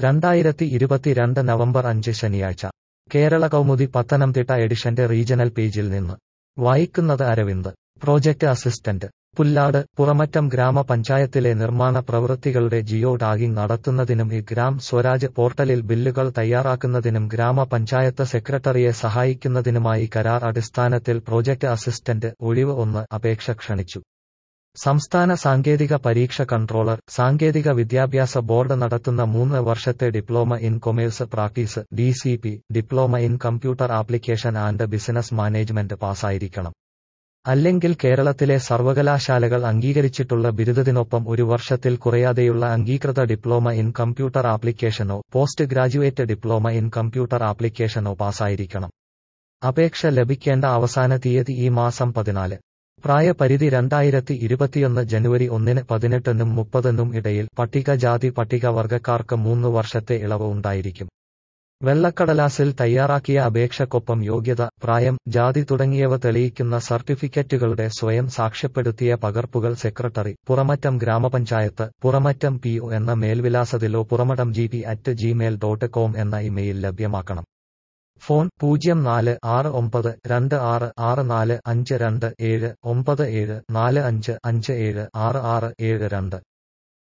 രണ്ടായിരത്തി ഇരുപത്തിരണ്ട് നവംബർ അഞ്ച് ശനിയാഴ്ച കേരള കൗമുദി പത്തനംതിട്ട എഡിഷന്റെ റീജണൽ പേജിൽ നിന്ന് വായിക്കുന്നത് അരവിന്ദ് പ്രോജക്ട് അസിസ്റ്റന്റ് പുല്ലാട് പുറമറ്റം ഗ്രാമപഞ്ചായത്തിലെ നിർമ്മാണ പ്രവൃത്തികളുടെ ജിയോ ടാഗിംഗ് നടത്തുന്നതിനും ഈ ഗ്രാം സ്വരാജ് പോർട്ടലിൽ ബില്ലുകൾ തയ്യാറാക്കുന്നതിനും ഗ്രാമപഞ്ചായത്ത് സെക്രട്ടറിയെ സഹായിക്കുന്നതിനുമായി കരാർ അടിസ്ഥാനത്തിൽ പ്രോജക്ട് അസിസ്റ്റന്റ് ഒഴിവ് ഒന്ന് അപേക്ഷ ക്ഷണിച്ചു സംസ്ഥാന സാങ്കേതിക പരീക്ഷ കൺട്രോളർ സാങ്കേതിക വിദ്യാഭ്യാസ ബോർഡ് നടത്തുന്ന മൂന്ന് വർഷത്തെ diploma in commerce practice D C P diploma in computer application and business management പാസ്സായിരിക്കണം അല്ലെങ്കിൽ കേരളത്തിലെ സർവകലാശാലകൾ അംഗീകരിച്ചിട്ടുള്ള ബിരുദത്തിനൊപ്പം ഒരു വർഷത്തിൽ കുറയാതെയുള്ള അംഗീകൃത ഡിപ്ലോമ ഇൻ കമ്പ്യൂട്ടർ ആപ്ലിക്കേഷനോ post graduate diploma in computer ആപ്ലിക്കേഷനോ പാസ്സായിരിക്കണം അപേക്ഷ ലഭിക്കേണ്ട അവസാന തീയതി ഈ മാസം പതിനാല് പ്രായപരിധി രണ്ടായിരത്തി ഇരുപത്തിയൊന്ന് ജനുവരി ഒന്നിന് പതിനെട്ടിനും മുപ്പതിനും ഇടയിൽ പട്ടികജാതി പട്ടികവർഗക്കാർക്ക് മൂന്ന് വർഷത്തെ ഇളവ് ഉണ്ടായിരിക്കും വെള്ളക്കടലാസിൽ തയ്യാറാക്കിയ അപേക്ഷക്കൊപ്പം യോഗ്യത പ്രായം ജാതി തുടങ്ങിയവ തെളിയിക്കുന്ന സർട്ടിഫിക്കറ്റുകളുടെ സ്വയം സാക്ഷ്യപ്പെടുത്തിയ പകർപ്പുകൾ സെക്രട്ടറി പുറമറ്റം ഗ്രാമപഞ്ചായത്ത് പുറമറ്റം പി ഒ എന്ന മേൽവിലാസത്തിലോ Puramadam G P at Gmail dot com എന്ന ഇമെയിൽ ലഭ്യമാക്കണം ഫോൺ പൂജ്യം നാല് ആറ് ഒമ്പത് രണ്ട് ആറ് ആറ് നാല് അഞ്ച് രണ്ട് ഏഴ് ഒമ്പത് ഏഴ് നാല് അഞ്ച് അഞ്ച് ഏഴ് ആറ് ആറ് ഏഴ് രണ്ട്